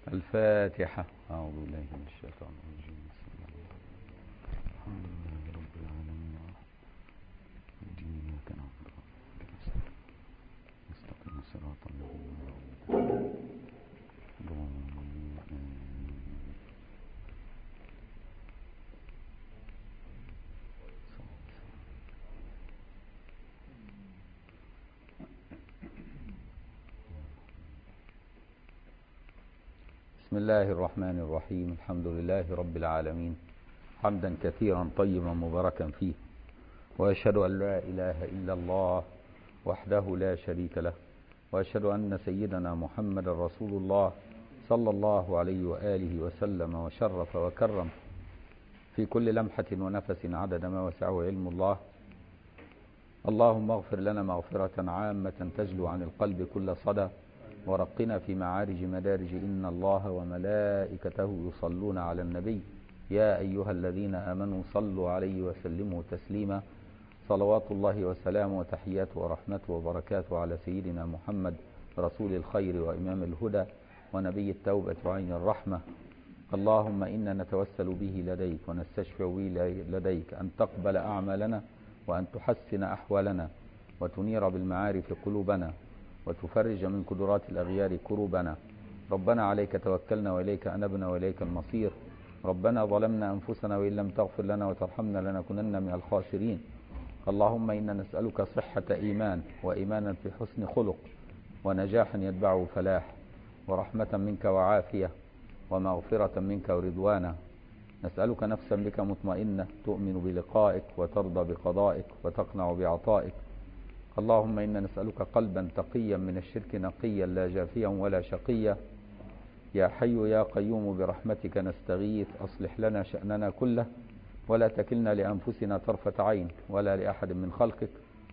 الفاتحة أعوذ بالله من الشيطان الرجيم بسم الله الحمد لله رب العالمين الدين إياك نعبد وإياك نستعين نستقيم الصراط الذين أنعمت عليهم بسم الله الرحمن الرحيم الحمد لله رب العالمين حمدا كثيرا طيبا مباركا فيه وأشهد أن لا إله إلا الله وحده لا شريك له وأشهد أن سيدنا محمد رسول الله صلى الله عليه وآله وسلم وشرف وكرم في كل لمحة ونفس عدد ما وسعه علم الله اللهم اغفر لنا مغفرة عامة تجلو عن القلب كل صدى ورقنا في معارج مدارج إن الله وملائكته يصلون على النبي يا أيها الذين آمنوا صلوا عليه وسلموا تسليما صلوات الله وسلامه وتحياته ورحمته وبركاته على سيدنا محمد رسول الخير وإمام الهدى ونبي التوبة وعين الرحمة اللهم إنا نتوسل به لديك ونستشفع به لديك أن تقبل أعمالنا وأن تحسن أحوالنا وتنير بالمعارف قلوبنا وتفرج من قدرات الأغيار كروبنا ربنا عليك توكلنا وإليك أنبنا وإليك المصير ربنا ظلمنا أنفسنا وإن لم تغفر لنا وترحمنا لنكونن من الخاسرين اللهم إنا نسألك صحة إيمان وإيمانا في حسن خلق ونجاحا يتبعه فلاح ورحمة منك وعافية ومغفرة منك ورضوانا نسألك نفسا بك مطمئنة تؤمن بلقائك وترضى بقضائك وتقنع بعطائك اللهم إنا نسألك قلبا تقيا من الشرك نقيا لا جافيا ولا شقيا يا حي يا قيوم برحمتك نستغيث أصلح لنا شأننا كله ولا تكلنا لأنفسنا طرفة عين ولا لأحد من خلقك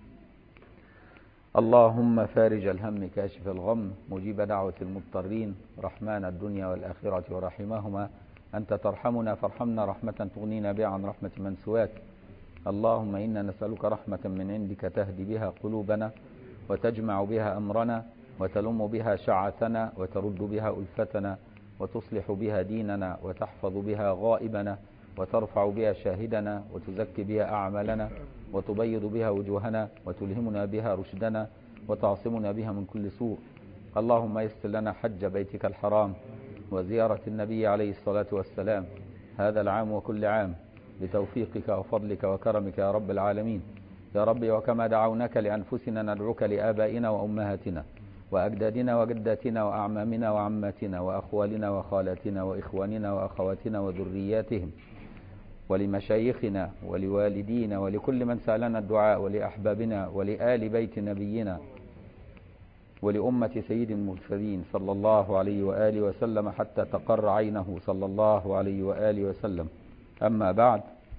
اللهم فارج الهم كاشف الغم مجيب دعوة المضطرين رحمن الدنيا والآخرة ورحمهما أنت ترحمنا فارحمنا رحمة تغنينا بها عن رحمة من سواك اللهم إنا نسألك رحمة من عندك تهدي بها قلوبنا وتجمع بها أمرنا وتلم بها شعثنا وترد بها ألفتنا وتصلح بها ديننا وتحفظ بها غائبنا وترفع بها شاهدنا وتزكي بها أعمالنا وتبيض بها وجوهنا وتلهمنا بها رشدنا وتعصمنا بها من كل سوء اللهم يسر لنا حج بيتك الحرام وزيارة النبي عليه الصلاة والسلام هذا العام وكل عام بتوفيقك وفضلك وكرمك يا رب العالمين يا رب وكما دعوناك لأنفسنا ندعوك لآبائنا وأمهاتنا وأجدادنا وجداتنا وأعمامنا وعماتنا وأخوالنا وخالاتنا وإخواننا وأخواتنا وذرياتهم ولمشايخنا ولوالدينا ولكل من سألنا الدعاء ولأحبابنا ولآل بيت نبينا ولأمة سيد المرسلين صلى الله عليه وآله وسلم حتى تقر عينه صلى الله عليه وآله وسلم أما بعد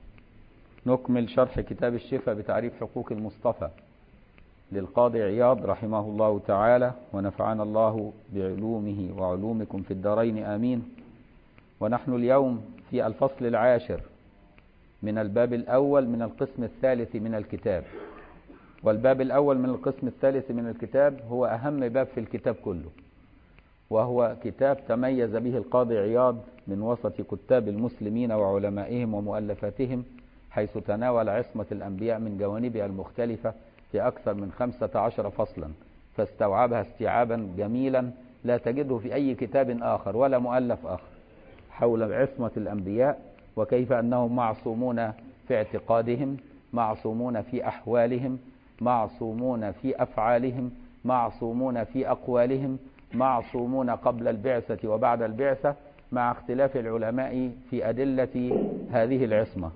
نكمل شرح كتاب الشفاء بتعريف حقوق المصطفى للقاضي عياض رحمه الله تعالى ونفعنا الله بعلومه وعلومكم في الدارين آمين ونحن اليوم في الفصل العاشر من الباب الأول من القسم الثالث من الكتاب والباب الأول من القسم الثالث من الكتاب هو أهم باب في الكتاب كله وهو كتاب تميز به القاضي عياض من وسط كتاب المسلمين وعلمائهم ومؤلفاتهم حيث تناول عصمة الأنبياء من جوانبها المختلفة في أكثر من خمسة عشر فصلا فاستوعبها استيعابا جميلا لا تجده في أي كتاب آخر ولا مؤلف آخر حول عصمة الأنبياء وكيف أنهم معصومون في اعتقادهم معصومون في أحوالهم معصومون في أفعالهم معصومون في أقوالهم معصومون قبل البعثة وبعد البعثة مع اختلاف العلماء في أدلة هذه العصمة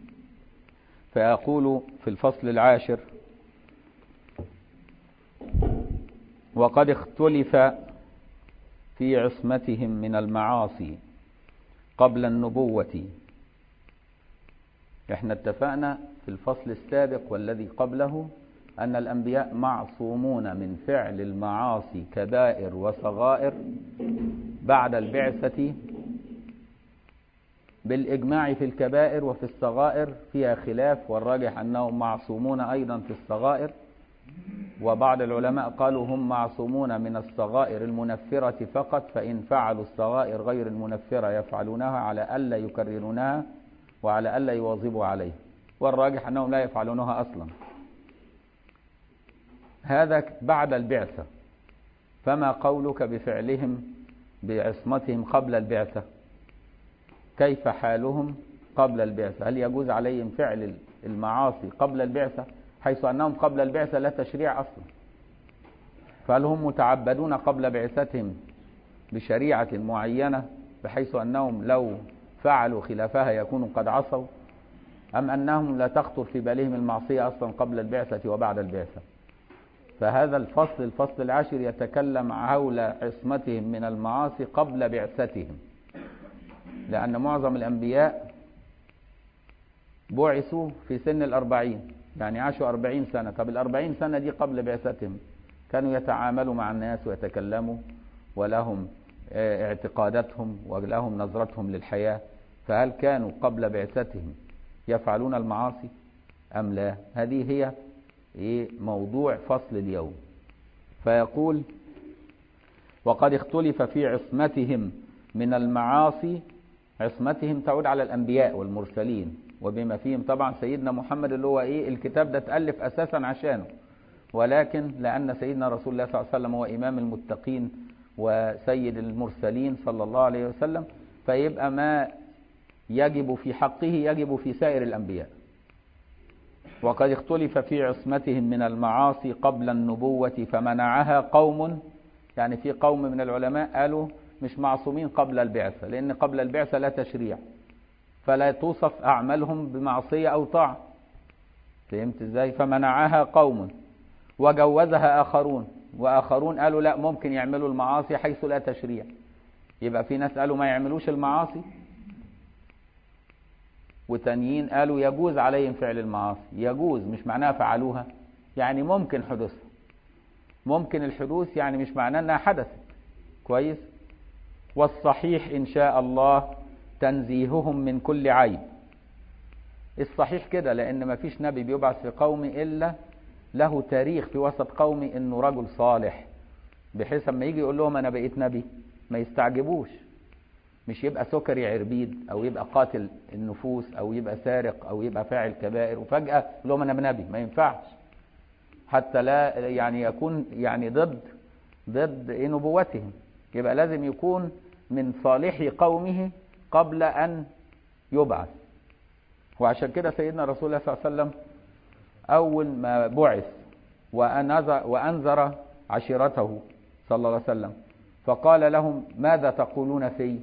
فيقول في الفصل العاشر وقد اختلف في عصمتهم من المعاصي قبل النبوة احنا اتفقنا في الفصل السابق والذي قبله أن الأنبياء معصومون من فعل المعاصي كبائر وصغائر بعد البعثة بالإجماع في الكبائر وفي الصغائر فيها خلاف والراجح أنهم معصومون أيضا في الصغائر وبعض العلماء قالوا هم معصومون من الصغائر المنفرة فقط فإن فعلوا الصغائر غير المنفرة يفعلونها على ألا يكررونها وعلى ألا يواظبوا عليه والراجح أنهم لا يفعلونها أصلا هذا بعد البعثة فما قولك بفعلهم بعصمتهم قبل البعثة كيف حالهم قبل البعثة هل يجوز عليهم فعل المعاصي قبل البعثة حيث أنهم قبل البعثة لا تشريع أصلا فهل هم متعبدون قبل بعثتهم بشريعة معينة بحيث أنهم لو فعلوا خلافها يكونوا قد عصوا أم أنهم لا تخطر في بالهم المعصية أصلا قبل البعثة وبعد البعثة فهذا الفصل الفصل العاشر يتكلم حول عصمتهم من المعاصي قبل بعثتهم لأن معظم الأنبياء بعثوا في سن الأربعين يعني عاشوا أربعين سنة طب الأربعين سنة دي قبل بعثتهم كانوا يتعاملوا مع الناس ويتكلموا ولهم اعتقاداتهم ولهم نظرتهم للحياة فهل كانوا قبل بعثتهم يفعلون المعاصي أم لا هذه هي موضوع فصل اليوم فيقول وقد اختلف في عصمتهم من المعاصي عصمتهم تعود على الأنبياء والمرسلين وبما فيهم طبعا سيدنا محمد اللي هو ايه الكتاب ده اتألف اساسا عشانه ولكن لان سيدنا رسول الله صلى الله عليه وسلم هو امام المتقين وسيد المرسلين صلى الله عليه وسلم فيبقى ما يجب في حقه يجب في سائر الانبياء وقد اختلف في عصمتهم من المعاصي قبل النبوة فمنعها قوم يعني في قوم من العلماء قالوا مش معصومين قبل البعثة لأن قبل البعثة لا تشريع فلا توصف أعمالهم بمعصية أو طاعة فهمت ازاي فمنعها قوم وجوزها آخرون وآخرون قالوا لا ممكن يعملوا المعاصي حيث لا تشريع يبقى في ناس قالوا ما يعملوش المعاصي وتانيين قالوا يجوز عليهم فعل المعاصي يجوز مش معناها فعلوها يعني ممكن حدوثها ممكن الحدوث يعني مش معناه انها حدثت كويس والصحيح ان شاء الله تنزيههم من كل عيب الصحيح كده لان ما فيش نبي بيبعث في قوم الا له تاريخ في وسط قومي انه رجل صالح بحيث اما يجي يقول لهم انا بقيت نبي ما يستعجبوش مش يبقى سكري عربيد او يبقى قاتل النفوس او يبقى سارق او يبقى فاعل كبائر وفجاه يقول لهم انا نبي ما ينفعش حتى لا يعني يكون يعني ضد ضد إيه نبوتهم يبقى لازم يكون من صالح قومه قبل أن يبعث وعشان كده سيدنا رسول الله صلى الله عليه وسلم أول ما بعث وأنذر, وأنذر عشيرته صلى الله عليه وسلم فقال لهم ماذا تقولون في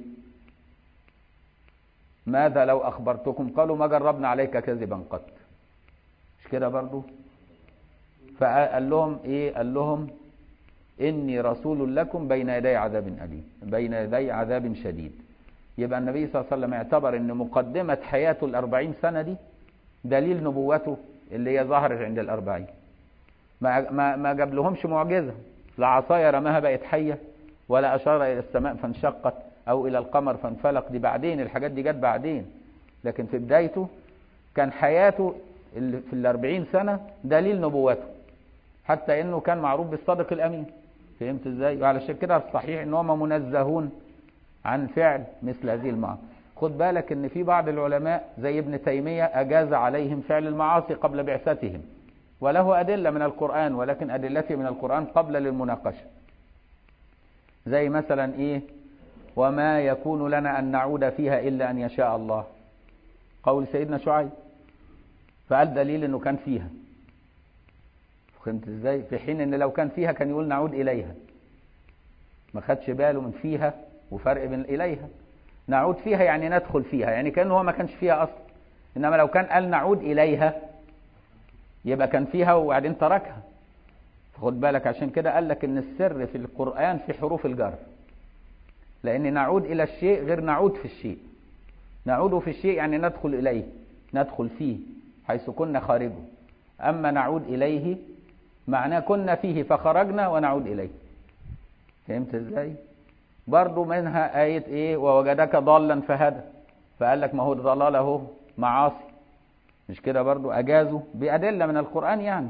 ماذا لو أخبرتكم قالوا ما جربنا عليك كذبا قط مش كده برضو فقال لهم ايه قال لهم اني رسول لكم بين يدي عذاب أليم بين يدي عذاب شديد يبقى النبي صلى الله عليه وسلم اعتبر ان مقدمة حياته الأربعين سنة دي دليل نبوته اللي هي ظهرت عند الأربعين ما, ما, ما جاب لهمش معجزة لا عصاية رماها بقت حية ولا أشار إلى السماء فانشقت أو إلى القمر فانفلق دي بعدين الحاجات دي جت بعدين لكن في بدايته كان حياته اللي في الأربعين سنة دليل نبوته حتى إنه كان معروف بالصادق الأمين فهمت إزاي وعلى كده الصحيح إن هم منزهون عن فعل مثل هذه المعاصي خد بالك ان في بعض العلماء زي ابن تيمية اجاز عليهم فعل المعاصي قبل بعثتهم وله ادلة من القرآن ولكن ادلته من القرآن قبل للمناقشة زي مثلا ايه وما يكون لنا ان نعود فيها الا ان يشاء الله قول سيدنا شعيب فقال دليل انه كان فيها فهمت ازاي في حين ان لو كان فيها كان يقول نعود اليها ما خدش باله من فيها وفرق بين اليها نعود فيها يعني ندخل فيها يعني كانه هو ما كانش فيها اصلا انما لو كان قال نعود اليها يبقى كان فيها وبعدين تركها خد بالك عشان كده قال لك ان السر في القرآن في حروف الجر لان نعود الى الشيء غير نعود في الشيء نعود في الشيء يعني ندخل اليه ندخل فيه حيث كنا خارجه اما نعود اليه معناه كنا فيه فخرجنا ونعود اليه فهمت ازاي برضو منها آية إيه ووجدك ضالا فهدى فقال لك ما هو ضلال اهو معاصي مش كده برضو أجازوا بأدلة من القرآن يعني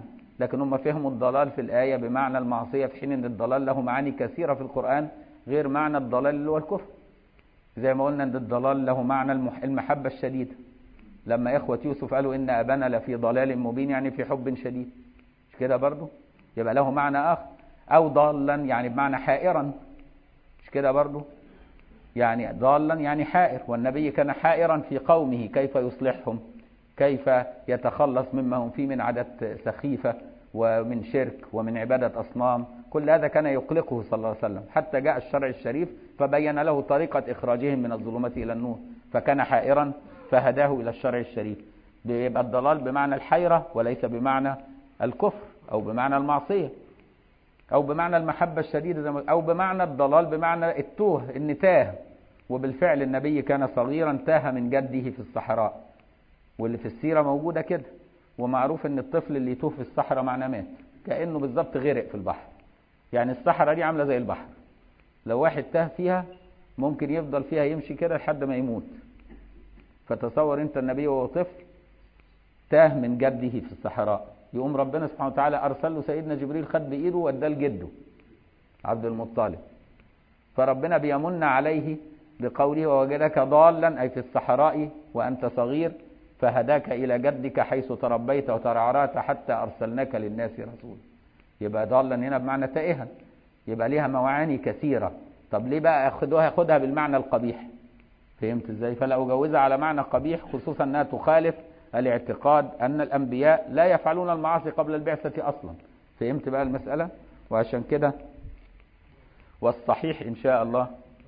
لكن هم فهموا الضلال في الآية بمعنى المعصية في حين أن الضلال له معاني كثيرة في القرآن غير معنى الضلال اللي هو الكفر زي ما قلنا أن الضلال له معنى المحبة الشديدة لما إخوة يوسف قالوا إن أبانا لفي ضلال مبين يعني في حب شديد مش كده برضه يبقى له معنى آخر أو ضالا يعني بمعنى حائرا مش كده برضه يعني ضالا يعني حائر والنبي كان حائرا في قومه كيف يصلحهم كيف يتخلص مما هم فيه من عادات سخيفة ومن شرك ومن عبادة أصنام كل هذا كان يقلقه صلى الله عليه وسلم حتى جاء الشرع الشريف فبين له طريقة إخراجهم من الظلمات إلى النور فكان حائرا فهداه إلى الشرع الشريف بيبقى الضلال بمعنى الحيرة وليس بمعنى الكفر أو بمعنى المعصية أو بمعنى المحبة الشديدة أو بمعنى الضلال بمعنى التوه النتاه وبالفعل النبي كان صغيرا تاه من جده في الصحراء واللي في السيرة موجودة كده ومعروف ان الطفل اللي يتوه في الصحراء معناه مات كأنه بالظبط غرق في البحر يعني الصحراء دي عاملة زي البحر لو واحد تاه فيها ممكن يفضل فيها يمشي كده لحد ما يموت فتصور انت النبي وهو طفل تاه من جده في الصحراء يقوم ربنا سبحانه وتعالى ارسل له سيدنا جبريل خد بايده واداه لجده عبد المطلب فربنا بيمن عليه بقوله ووجدك ضالا اي في الصحراء وانت صغير فهداك الى جدك حيث تربيت وترعرعت حتى ارسلناك للناس رسولا يبقى ضالا هنا بمعنى تائها يبقى ليها معاني كثيره طب ليه بقى اخدوها اخدها بالمعنى القبيح فهمت ازاي فلا اجوزها على معنى قبيح خصوصا انها تخالف الاعتقاد ان الانبياء لا يفعلون المعاصي قبل البعثه اصلا فهمت بقى المساله وعشان كده والصحيح ان شاء الله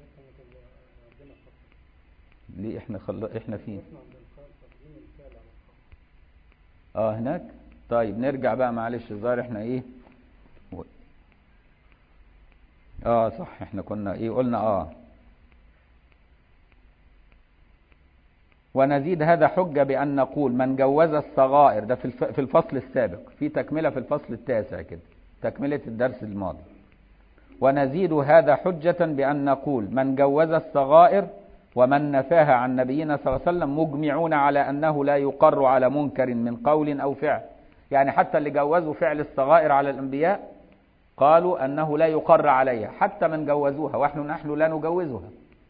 ليه احنا خل... احنا فين اه هناك طيب نرجع بقى معلش الظاهر احنا ايه و... اه صح احنا كنا ايه قلنا اه ونزيد هذا حجة بأن نقول من جوز الصغائر ده في في الفصل السابق في تكملة في الفصل التاسع كده تكملة الدرس الماضي ونزيد هذا حجة بأن نقول من جوز الصغائر ومن نفاها عن نبينا صلى الله عليه وسلم مجمعون على أنه لا يقر على منكر من قول أو فعل يعني حتى اللي جوزوا فعل الصغائر على الأنبياء قالوا أنه لا يقر عليها حتى من جوزوها ونحن نحن لا نجوزها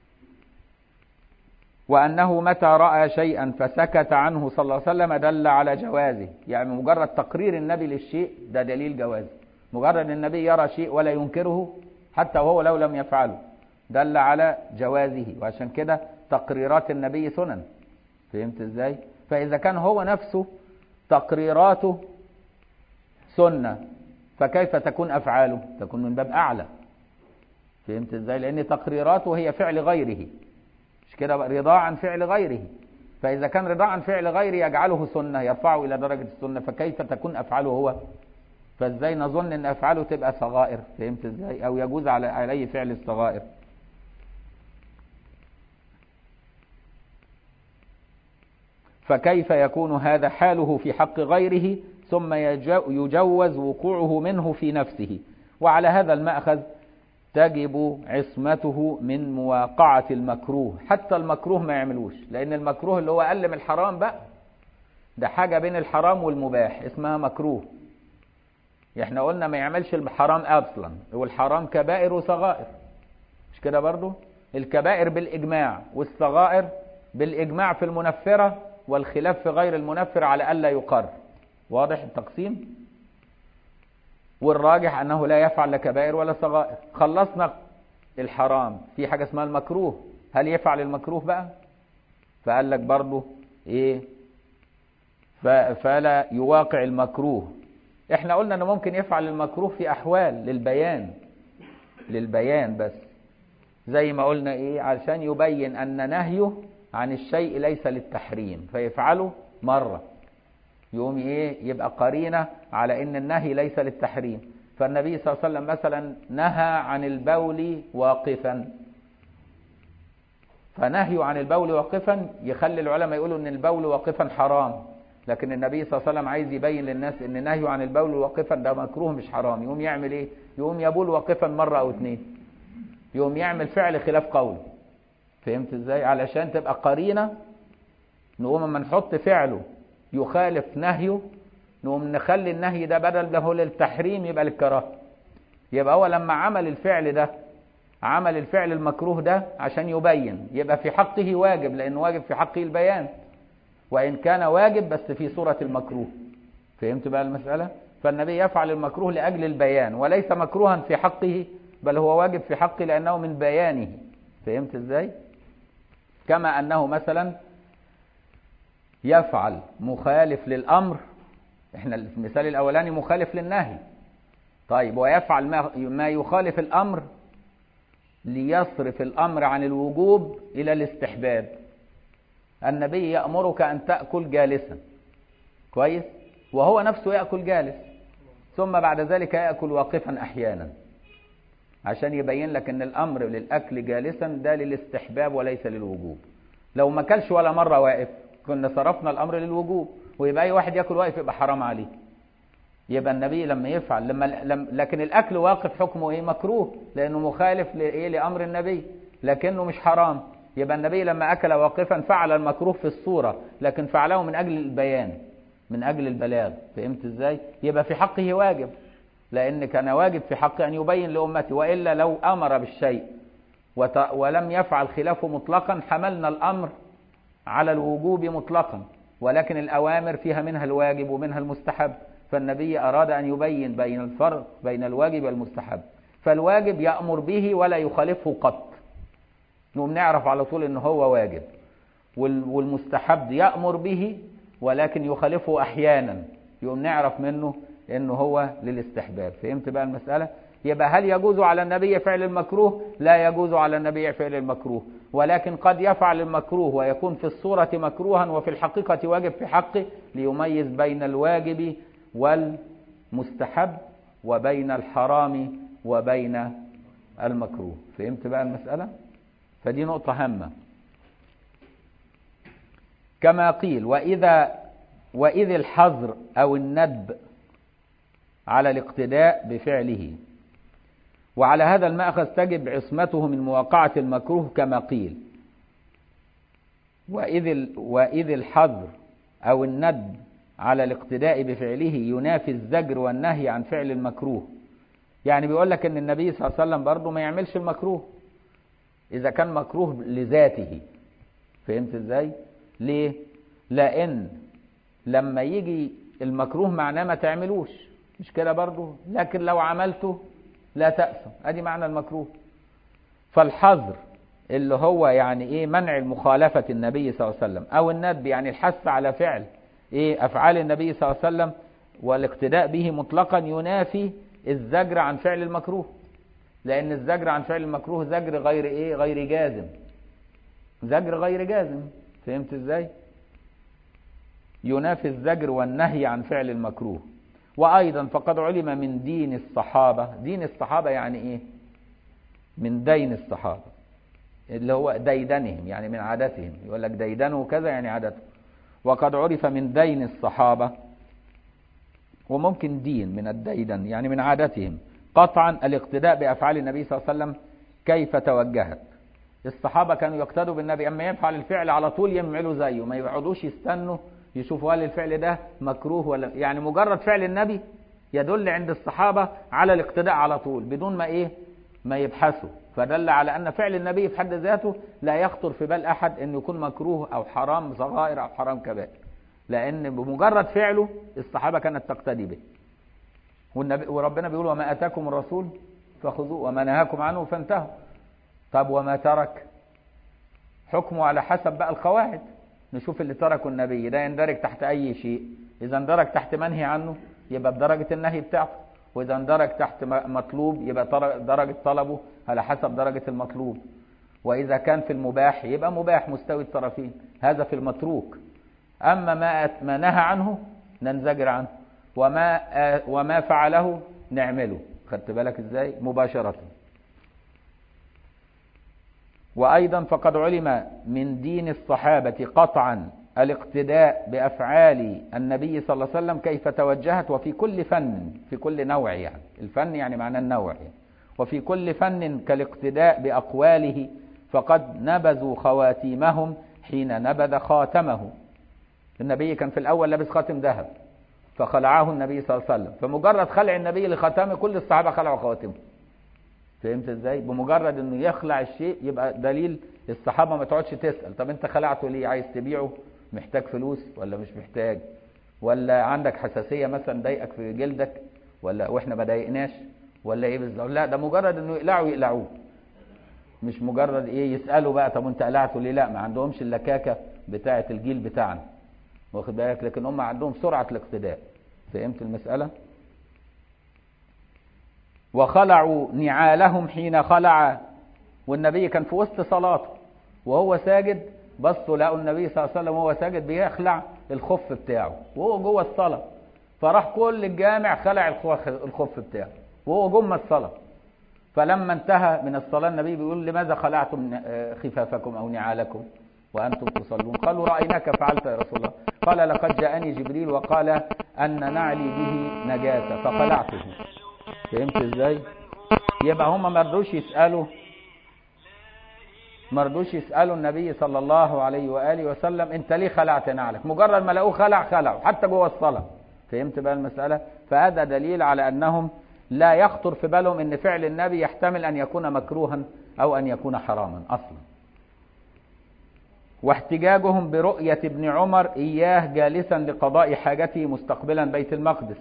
وأنه متى رأى شيئا فسكت عنه صلى الله عليه وسلم دل على جوازه يعني مجرد تقرير النبي للشيء ده دليل جوازه مجرد النبي يرى شيء ولا ينكره حتى وهو لو لم يفعله دل على جوازه وعشان كده تقريرات النبي سنن فهمت ازاي فإذا كان هو نفسه تقريراته سنة فكيف تكون أفعاله تكون من باب أعلى فهمت ازاي لأن تقريراته هي فعل غيره مش كده رضاء عن فعل غيره فإذا كان رضاء عن فعل غيره يجعله سنة يرفعه إلى درجة السنة فكيف تكون أفعاله هو فازاي نظن ان افعاله تبقى صغائر فهمت ازاي او يجوز على عليه فعل الصغائر فكيف يكون هذا حاله في حق غيره ثم يجوز وقوعه منه في نفسه وعلى هذا المأخذ تجب عصمته من مواقعة المكروه حتى المكروه ما يعملوش لأن المكروه اللي هو أقل من الحرام بقى ده حاجة بين الحرام والمباح اسمها مكروه احنا قلنا ما يعملش الحرام اصلا والحرام كبائر وصغائر مش كده برضو الكبائر بالاجماع والصغائر بالاجماع في المنفرة والخلاف في غير المنفر على الا يقر واضح التقسيم والراجح انه لا يفعل لا كبائر ولا صغائر خلصنا الحرام في حاجة اسمها المكروه هل يفعل المكروه بقى فقال لك برضو ايه فلا يواقع المكروه احنا قلنا انه ممكن يفعل المكروه في احوال للبيان للبيان بس زي ما قلنا ايه علشان يبين ان نهيه عن الشيء ليس للتحريم فيفعله مرة يقوم ايه يبقى قرينة على ان النهي ليس للتحريم فالنبي صلى الله عليه وسلم مثلا نهى عن البول واقفا فنهي عن البول واقفا يخلي العلماء يقولوا ان البول واقفا حرام لكن النبي صلى الله عليه وسلم عايز يبين للناس ان نهيه عن البول واقفا ده مكروه مش حرام يقوم يعمل ايه يقوم يبول واقفا مرة او اتنين يقوم يعمل فعل خلاف قوله فهمت ازاي علشان تبقى قرينة نقوم اما نحط فعله يخالف نهيه نقوم نخلي النهي ده بدل ده هو للتحريم يبقى للكراهه يبقى هو لما عمل الفعل ده عمل الفعل المكروه ده عشان يبين يبقى في حقه واجب لأنه واجب في حقه البيان وإن كان واجب بس في صورة المكروه فهمت بقى المسألة فالنبي يفعل المكروه لأجل البيان وليس مكروها في حقه بل هو واجب في حقه لأنه من بيانه فهمت ازاي كما أنه مثلا يفعل مخالف للأمر احنا المثال الأولاني مخالف للنهي طيب ويفعل ما ما يخالف الأمر ليصرف الأمر عن الوجوب إلى الاستحباب النبي يأمرك أن تأكل جالسا كويس وهو نفسه يأكل جالس ثم بعد ذلك يأكل واقفا أحيانا عشان يبين لك أن الأمر للأكل جالسا ده للاستحباب وليس للوجوب لو ما كلش ولا مرة واقف كنا صرفنا الأمر للوجوب ويبقى أي واحد يأكل واقف يبقى حرام عليه يبقى النبي لما يفعل لما لم لكن الاكل واقف حكمه ايه مكروه لانه مخالف لايه لامر النبي لكنه مش حرام يبقى النبي لما اكل واقفا فعل المكروه في الصوره لكن فعله من اجل البيان من اجل البلاغ فهمت ازاي يبقى في حقه واجب لان كان واجب في حقه ان يبين لامته والا لو امر بالشيء ولم يفعل خلافه مطلقا حملنا الامر على الوجوب مطلقا ولكن الاوامر فيها منها الواجب ومنها المستحب فالنبي أراد أن يبين بين الفرق بين الواجب والمستحب فالواجب يأمر به ولا يخالفه قط نقوم نعرف على طول ان هو واجب والمستحب يأمر به ولكن يخالفه أحيانا يقوم نعرف منه انه هو للاستحباب فهمت بقى المسألة يبقى هل يجوز على النبي فعل المكروه لا يجوز على النبي فعل المكروه ولكن قد يفعل المكروه ويكون في الصورة مكروها وفي الحقيقة واجب في حقه ليميز بين الواجب والمستحب وبين الحرام وبين المكروه فهمت بقى المسألة فدي نقطة هامة كما قيل وإذا وإذ الحظر أو الندب على الاقتداء بفعله وعلى هذا المأخذ تجب عصمته من مواقعة المكروه كما قيل وإذ, وإذ الحظر أو الندب على الاقتداء بفعله ينافي الزجر والنهي عن فعل المكروه يعني بيقول لك ان النبي صلى الله عليه وسلم برضه ما يعملش المكروه اذا كان مكروه لذاته فهمت ازاي ليه لان لما يجي المكروه معناه ما تعملوش مش كده برضه لكن لو عملته لا تأسم ادي معنى المكروه فالحظر اللي هو يعني ايه منع المخالفة النبي صلى الله عليه وسلم او الندب يعني الحث على فعل ايه افعال النبي صلى الله عليه وسلم والاقتداء به مطلقا ينافي الزجر عن فعل المكروه لان الزجر عن فعل المكروه زجر غير ايه غير جازم زجر غير جازم فهمت ازاي ينافي الزجر والنهي عن فعل المكروه وايضا فقد علم من دين الصحابه دين الصحابه يعني ايه من دين الصحابه اللي هو ديدنهم يعني من عادتهم يقول لك ديدنه كذا يعني عادته وقد عرف من دين الصحابة وممكن دين من الديدن يعني من عادتهم قطعا الاقتداء بأفعال النبي صلى الله عليه وسلم كيف توجهت الصحابة كانوا يقتدوا بالنبي أما يفعل الفعل على طول يعملوا زيه ما يقعدوش يستنوا يشوفوا هل الفعل ده مكروه ولا يعني مجرد فعل النبي يدل عند الصحابة على الاقتداء على طول بدون ما ايه ما يبحثوا فدل على أن فعل النبي في حد ذاته لا يخطر في بال أحد أن يكون مكروه أو حرام صغائر أو حرام كبائر لأن بمجرد فعله الصحابة كانت تقتدي به والنبي وربنا بيقول وما أتاكم الرسول فخذوه وما نهاكم عنه فانتهوا طب وما ترك حكمه على حسب بقى القواعد نشوف اللي تركه النبي ده يندرج تحت أي شيء إذا اندرج تحت منهي عنه يبقى بدرجة النهي بتاعته وإذا اندرج تحت مطلوب يبقى درجة طلبه على حسب درجة المطلوب وإذا كان في المباح يبقى مباح مستوي الطرفين هذا في المتروك أما ما ما نهى عنه ننزجر عنه وما وما فعله نعمله خدت بالك ازاي مباشرة وأيضا فقد علم من دين الصحابة قطعا الاقتداء بأفعال النبي صلى الله عليه وسلم كيف توجهت وفي كل فن في كل نوع يعني الفن يعني معنى النوع يعني وفي كل فن كالاقتداء بأقواله فقد نبذوا خواتيمهم حين نبذ خاتمه النبي كان في الأول لابس خاتم ذهب فخلعه النبي صلى الله عليه وسلم فمجرد خلع النبي لختامه كل الصحابة خلعوا خواتمهم فهمت ازاي بمجرد انه يخلع الشيء يبقى دليل الصحابة ما تقعدش تسأل طب انت خلعته ليه عايز تبيعه محتاج فلوس ولا مش محتاج ولا عندك حساسية مثلا ضايقك في جلدك ولا واحنا ما ضايقناش ولا ايه بالظبط لا ده مجرد انه يقلعوا يقلعوه مش مجرد ايه يسالوا بقى طب انت قلعته ليه لا ما عندهمش اللكاكه بتاعه الجيل بتاعنا واخد بالك لكن هم عندهم سرعه الاقتداء فهمت المساله وخلعوا نعالهم حين خلع والنبي كان في وسط صلاته وهو ساجد بصوا لقوا النبي صلى الله عليه وسلم وهو ساجد بيخلع الخف بتاعه وهو جوه الصلاه فراح كل الجامع خلع الخف بتاعه وهو جمه الصلاه فلما انتهى من الصلاة النبي بيقول لماذا خلعتم خفافكم أو نعالكم وأنتم تصلون قالوا رأيناك فعلت يا رسول الله قال لقد جاءني جبريل وقال أن نعلي به نجاسة فخلعته فهمت ازاي يبقى هم ما رضوش يسألوا ما رضوش يسألوا النبي صلى الله عليه وآله وسلم انت ليه خلعت نعلك مجرد ما لقوه خلع خلعوا حتى جوه الصلاة فهمت بقى المسألة فهذا دليل على أنهم لا يخطر في بالهم ان فعل النبي يحتمل ان يكون مكروها او ان يكون حراما اصلا واحتجاجهم برؤية ابن عمر اياه جالسا لقضاء حاجته مستقبلا بيت المقدس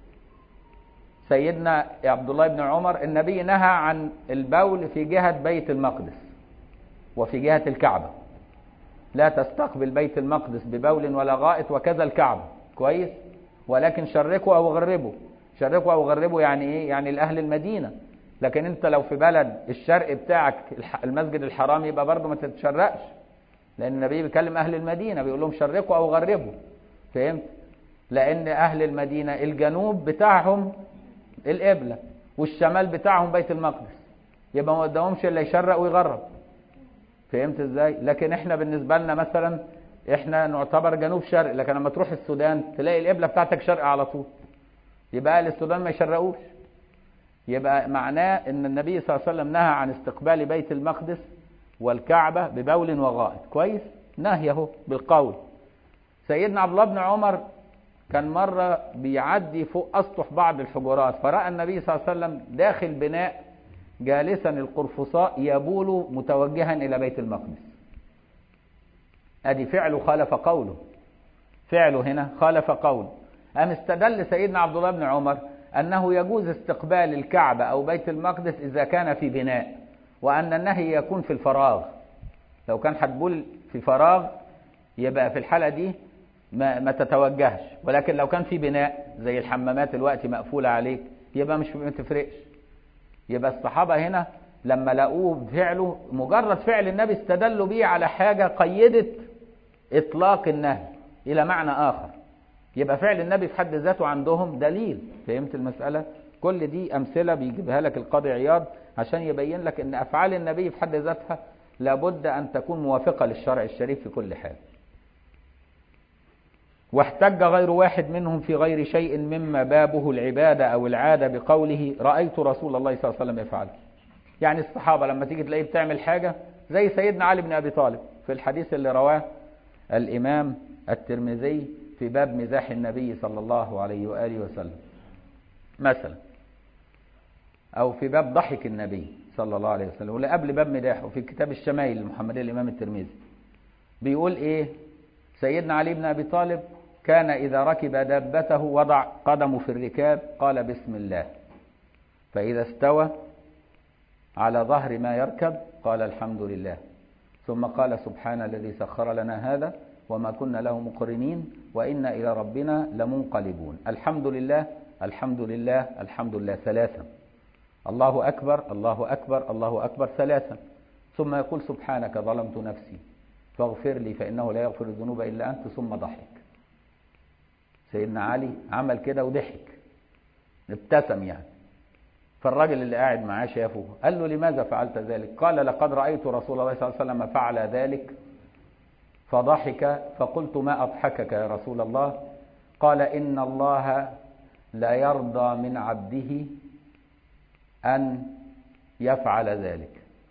سيدنا عبد الله بن عمر النبي نهى عن البول في جهة بيت المقدس وفي جهة الكعبة لا تستقبل بيت المقدس ببول ولا غائط وكذا الكعبة كويس ولكن شركوا او غربوا شرقوا او غربوا يعني ايه يعني الاهل المدينه لكن انت لو في بلد الشرق بتاعك المسجد الحرام يبقى برضه ما تتشرقش لان النبي بيكلم اهل المدينه بيقول لهم شرقوا او غربوا فهمت لان اهل المدينه الجنوب بتاعهم القبله والشمال بتاعهم بيت المقدس يبقى ما قدامهمش الا يشرق ويغرب فهمت ازاي لكن احنا بالنسبه لنا مثلا احنا نعتبر جنوب شرق لكن لما تروح السودان تلاقي القبله بتاعتك شرق على طول يبقى اهل السودان ما يشرقوش يبقى معناه ان النبي صلى الله عليه وسلم نهى عن استقبال بيت المقدس والكعبة ببول وغائط كويس نهي اهو بالقول سيدنا عبد الله بن عمر كان مرة بيعدي فوق أسطح بعض الحجرات فرأى النبي صلى الله عليه وسلم داخل بناء جالسا القرفصاء يبول متوجها إلى بيت المقدس أدي فعله خالف قوله فعله هنا خالف قوله أم استدل سيدنا عبد الله بن عمر أنه يجوز استقبال الكعبة أو بيت المقدس إذا كان في بناء وأن النهي يكون في الفراغ لو كان هتبول في فراغ يبقى في الحالة دي ما, ما تتوجهش ولكن لو كان في بناء زي الحمامات الوقت مقفولة عليك يبقى مش ما تفرقش يبقى الصحابة هنا لما لقوه فعله مجرد فعل النبي استدلوا بيه على حاجة قيدت إطلاق النهي إلى معنى آخر يبقى فعل النبي في حد ذاته عندهم دليل فهمت المسألة كل دي أمثلة بيجيبها لك القاضي عياض عشان يبين لك أن أفعال النبي في حد ذاتها لابد أن تكون موافقة للشرع الشريف في كل حال واحتج غير واحد منهم في غير شيء مما بابه العبادة أو العادة بقوله رأيت رسول الله صلى الله عليه وسلم يفعل يعني الصحابة لما تيجي تلاقيه بتعمل حاجة زي سيدنا علي بن أبي طالب في الحديث اللي رواه الإمام الترمذي في باب مزاح النبي صلى الله عليه وآله وسلم مثلا أو في باب ضحك النبي صلى الله عليه وسلم ولا قبل باب مداحه في كتاب الشمائل المحمدية الإمام الترمذي بيقول إيه سيدنا علي بن أبي طالب كان إذا ركب دابته وضع قدمه في الركاب قال بسم الله فإذا استوى على ظهر ما يركب قال الحمد لله ثم قال سبحان الذي سخر لنا هذا وما كنا له مقرنين وإنا إلى ربنا لمنقلبون الحمد لله الحمد لله الحمد لله ثلاثا الله أكبر الله أكبر الله أكبر ثلاثا ثم يقول سبحانك ظلمت نفسي فاغفر لي فإنه لا يغفر الذنوب إلا أنت ثم ضحك سيدنا علي عمل كده وضحك ابتسم يعني فالراجل اللي قاعد معاه شافه قال له لماذا فعلت ذلك قال لقد رأيت رسول الله صلى الله عليه وسلم فعل ذلك فضحك فقلت ما أضحكك يا رسول الله قال إن الله لا يرضى من عبده أن يفعل ذلك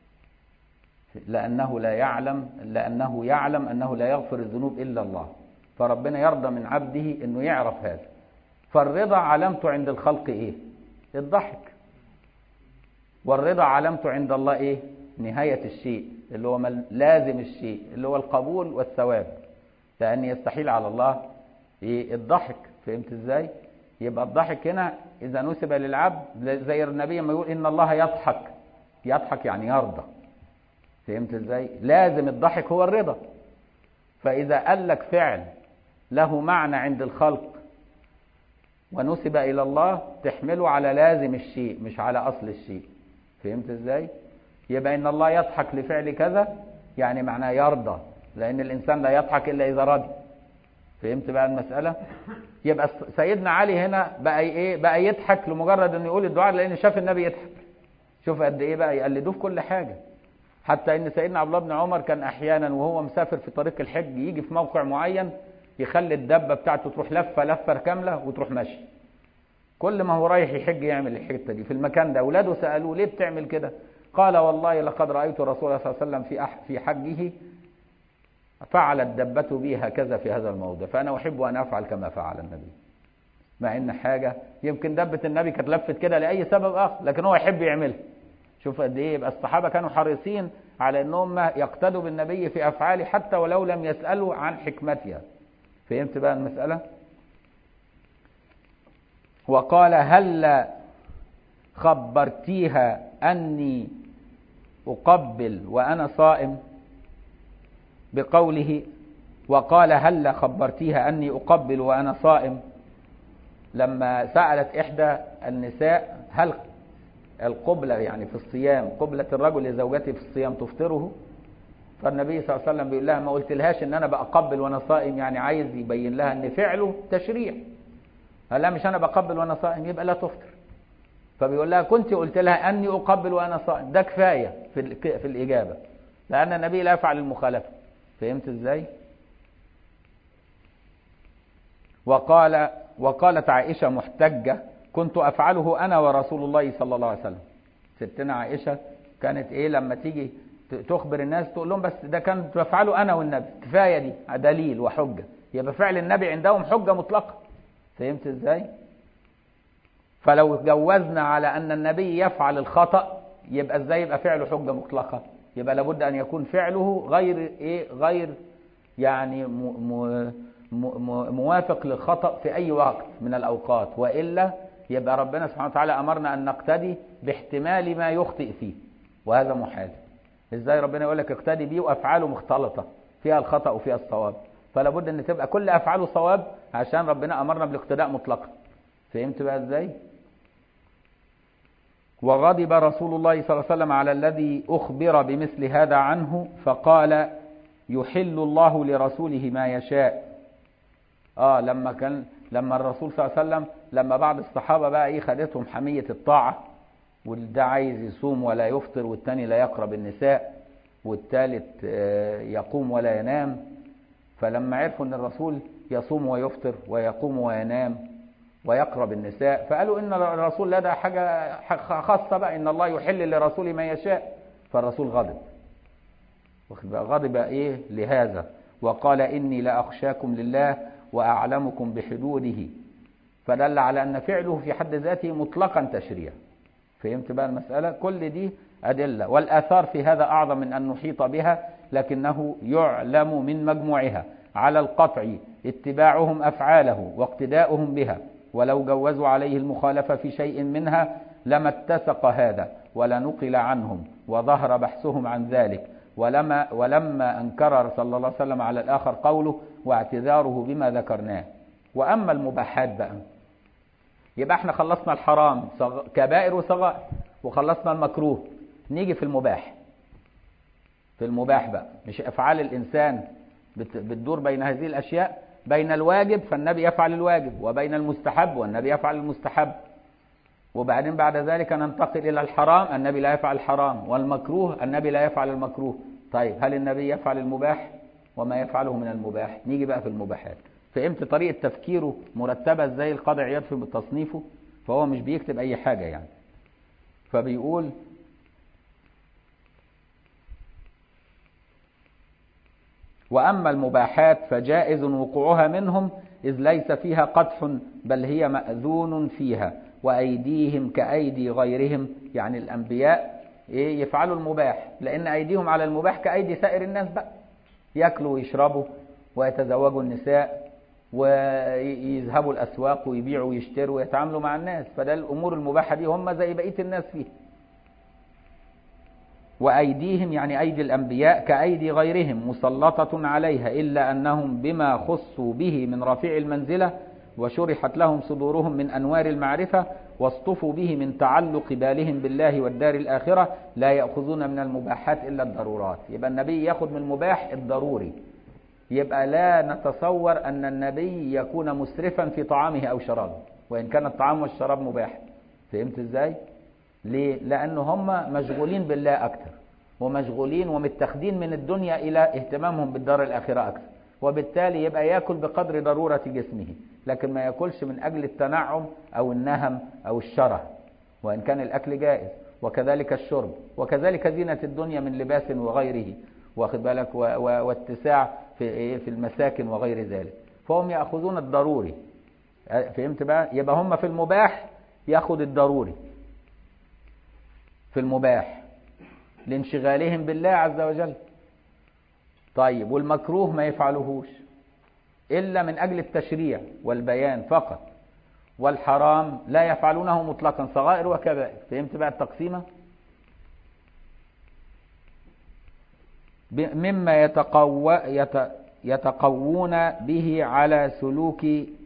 لأنه لا يعلم لأنه يعلم أنه لا يغفر الذنوب إلا الله فربنا يرضى من عبده أنه يعرف هذا فالرضا علامته عند الخلق ايه الضحك والرضا علامته عند الله ايه نهاية الشيء اللي هو لازم الشيء اللي هو القبول والثواب لأن يستحيل على الله إيه الضحك فهمت ازاي يبقى الضحك هنا إذا نسب للعبد زي النبي ما يقول إن الله يضحك يضحك يعني يرضى فهمت ازاي لازم الضحك هو الرضا فإذا قال لك فعل له معنى عند الخلق ونسب إلى الله تحمله على لازم الشيء مش على أصل الشيء فهمت ازاي يبقى إن الله يضحك لفعل كذا يعني معناه يرضى لأن الإنسان لا يضحك إلا إذا رضي فهمت بقى المسألة يبقى سيدنا علي هنا بقى ايه بقى يضحك لمجرد انه يقول الدعاء لان شاف النبي يضحك شوف قد ايه بقى يقلدوه في كل حاجه حتى ان سيدنا عبد الله بن عمر كان احيانا وهو مسافر في طريق الحج يجي في موقع معين يخلي الدبه بتاعته تروح لفه لفه كامله وتروح ماشي كل ما هو رايح يحج يعمل الحته دي في المكان ده اولاده سالوه ليه بتعمل كده قال والله لقد رايت رسول الله صلى الله عليه وسلم في في حجه فعلت دبته بي هكذا في هذا الموضع فأنا أحب أن أفعل كما فعل النبي مع إن حاجة يمكن دبة النبي كانت لفت كده لأي سبب آخر لكن هو يحب يعملها شوف قد إيه يبقى الصحابة كانوا حريصين على أنهم يقتدوا بالنبي في أفعاله حتى ولو لم يسألوا عن حكمتها فهمت بقى المسألة وقال هل خبرتيها أني أقبل وأنا صائم بقوله وقال هل خبرتيها أني أقبل وأنا صائم لما سألت إحدى النساء هل القبلة يعني في الصيام قبلة الرجل لزوجته في الصيام تفطره فالنبي صلى الله عليه وسلم بيقول لها ما قلت لهاش ان انا بقبل وانا صائم يعني عايز يبين لها ان فعله تشريع قال لها مش انا بقبل وانا صائم يبقى لا تفطر فبيقول لها كنت قلت لها اني اقبل وانا صائم ده كفايه في في الاجابه لان النبي لا يفعل المخالفه فهمت ازاي وقال وقالت عائشة محتجة كنت أفعله أنا ورسول الله صلى الله عليه وسلم ستنا عائشة كانت إيه لما تيجي تخبر الناس تقول لهم بس ده كان بفعله أنا والنبي كفاية دي دليل وحجة يبقى فعل النبي عندهم حجة مطلقة فهمت إزاي فلو جوزنا على أن النبي يفعل الخطأ يبقى إزاي يبقى فعله حجة مطلقة يبقى لابد أن يكون فعله غير إيه غير يعني م م م موافق للخطأ في أي وقت من الأوقات وإلا يبقى ربنا سبحانه وتعالى أمرنا أن نقتدي باحتمال ما يخطئ فيه وهذا محال إزاي ربنا يقول لك اقتدي بيه وأفعاله مختلطة فيها الخطأ وفيها الصواب فلا بد أن تبقى كل أفعاله صواب عشان ربنا أمرنا بالاقتداء مطلقا فهمت بقى إزاي؟ وغضب رسول الله صلى الله عليه وسلم على الذي أخبر بمثل هذا عنه فقال يحل الله لرسوله ما يشاء اه لما كان لما الرسول صلى الله عليه وسلم لما بعض الصحابه بقى ايه خدتهم حميه الطاعه وده عايز يصوم ولا يفطر والتاني لا يقرب النساء والتالت آه يقوم ولا ينام فلما عرفوا ان الرسول يصوم ويفطر ويقوم وينام ويقرب النساء فقالوا ان الرسول لا ده حاجه خاصه بقى ان الله يحل لرسوله ما يشاء فالرسول غضب غضب ايه لهذا وقال اني لاخشاكم لله واعلمكم بحدوده فدل على ان فعله في حد ذاته مطلقا تشريع فهمت بقى المساله كل دي ادله والاثار في هذا اعظم من ان نحيط بها لكنه يعلم من مجموعها على القطع اتباعهم افعاله واقتداؤهم بها ولو جوزوا عليه المخالفة في شيء منها لما اتسق هذا ولنقل عنهم وظهر بحثهم عن ذلك ولما, ولما أنكر صلى الله عليه وسلم على الآخر قوله واعتذاره بما ذكرناه وأما المباحات بقى يبقى احنا خلصنا الحرام صغ... كبائر وصغائر وخلصنا المكروه نيجي في المباح في المباح بقى مش أفعال الإنسان بت... بتدور بين هذه الأشياء بين الواجب فالنبي يفعل الواجب وبين المستحب والنبي يفعل المستحب وبعدين بعد ذلك ننتقل إلى الحرام النبي لا يفعل الحرام والمكروه النبي لا يفعل المكروه طيب هل النبي يفعل المباح وما يفعله من المباح نيجي بقى في المباحات فهمت طريقة تفكيره مرتبة ازاي القاضي عياض في تصنيفه فهو مش بيكتب أي حاجة يعني فبيقول وأما المباحات فجائز وقوعها منهم إذ ليس فيها قدح بل هي مأذون فيها وأيديهم كأيدي غيرهم يعني الأنبياء إيه يفعلوا المباح لأن أيديهم على المباح كأيدي سائر الناس بقى يأكلوا ويشربوا ويتزوجوا النساء ويذهبوا الأسواق ويبيعوا ويشتروا ويتعاملوا مع الناس فده الأمور المباحة دي هم زي بقية الناس فيها وأيديهم يعني أيدي الأنبياء كأيدي غيرهم مسلطة عليها إلا أنهم بما خصوا به من رفيع المنزلة وشرحت لهم صدورهم من أنوار المعرفة واصطفوا به من تعلق بالهم بالله والدار الآخرة لا يأخذون من المباحات إلا الضرورات يبقى النبي يأخذ من المباح الضروري يبقى لا نتصور أن النبي يكون مسرفا في طعامه أو شرابه وإن كان الطعام والشراب مباح فهمت إزاي؟ ليه؟ لأن هم مشغولين بالله أكثر ومشغولين ومتخذين من الدنيا إلى اهتمامهم بالدار الآخرة أكثر وبالتالي يبقى يأكل بقدر ضرورة جسمه لكن ما يأكلش من أجل التنعم أو النهم أو الشره وإن كان الأكل جائز وكذلك الشرب وكذلك زينة الدنيا من لباس وغيره واخد بالك واتساع في في المساكن وغير ذلك فهم يأخذون الضروري فهمت بقى يبقى هم في المباح ياخد الضروري في المباح لانشغالهم بالله عز وجل طيب والمكروه ما يفعلوهوش إلا من أجل التشريع والبيان فقط والحرام لا يفعلونه مطلقا صغائر وكبائر فهمت بقى التقسيمة مما يتقوى يتقوون به على سلوك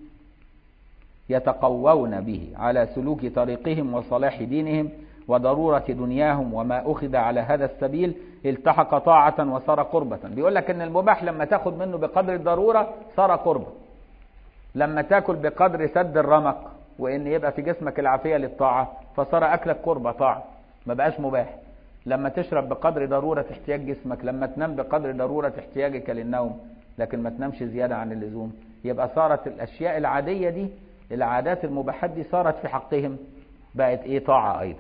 يتقوون به على سلوك طريقهم وصلاح دينهم وضرورة دنياهم وما أخذ على هذا السبيل التحق طاعة وصار قربة بيقول لك ان المباح لما تاخد منه بقدر الضرورة صار قربة لما تاكل بقدر سد الرمق وان يبقى في جسمك العافية للطاعة فصار اكلك قربة طاعة ما بقاش مباح لما تشرب بقدر ضرورة احتياج جسمك لما تنام بقدر ضرورة احتياجك للنوم لكن ما تنامش زيادة عن اللزوم يبقى صارت الاشياء العادية دي العادات المباحات دي صارت في حقهم بقت ايه طاعة ايضا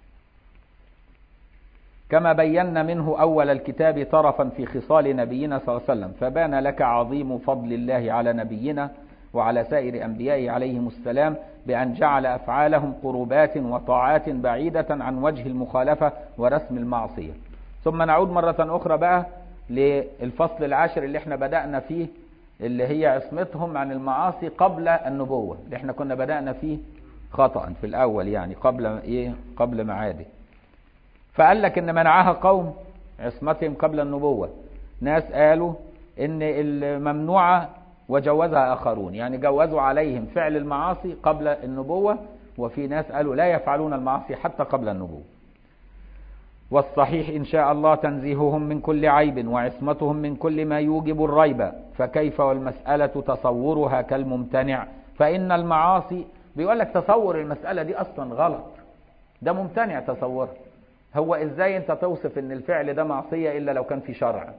كما بينا منه أول الكتاب طرفا في خصال نبينا صلى الله عليه وسلم فبان لك عظيم فضل الله على نبينا وعلى سائر أنبيائه عليهم السلام بأن جعل أفعالهم قربات وطاعات بعيدة عن وجه المخالفة ورسم المعصية ثم نعود مرة أخرى بقى للفصل العاشر اللي احنا بدأنا فيه اللي هي عصمتهم عن المعاصي قبل النبوة اللي احنا كنا بدأنا فيه خطأ في الأول يعني قبل إيه قبل معاده فقال لك ان منعها قوم عصمتهم قبل النبوة ناس قالوا ان الممنوعة وجوزها اخرون يعني جوزوا عليهم فعل المعاصي قبل النبوة وفي ناس قالوا لا يفعلون المعاصي حتى قبل النبوة والصحيح إن شاء الله تنزيههم من كل عيب وعصمتهم من كل ما يوجب الريب فكيف والمسألة تصورها كالممتنع فإن المعاصي بيقول لك تصور المسألة دي أصلا غلط ده ممتنع تصورها هو ازاي انت توصف ان الفعل ده معصية الا لو كان في شرع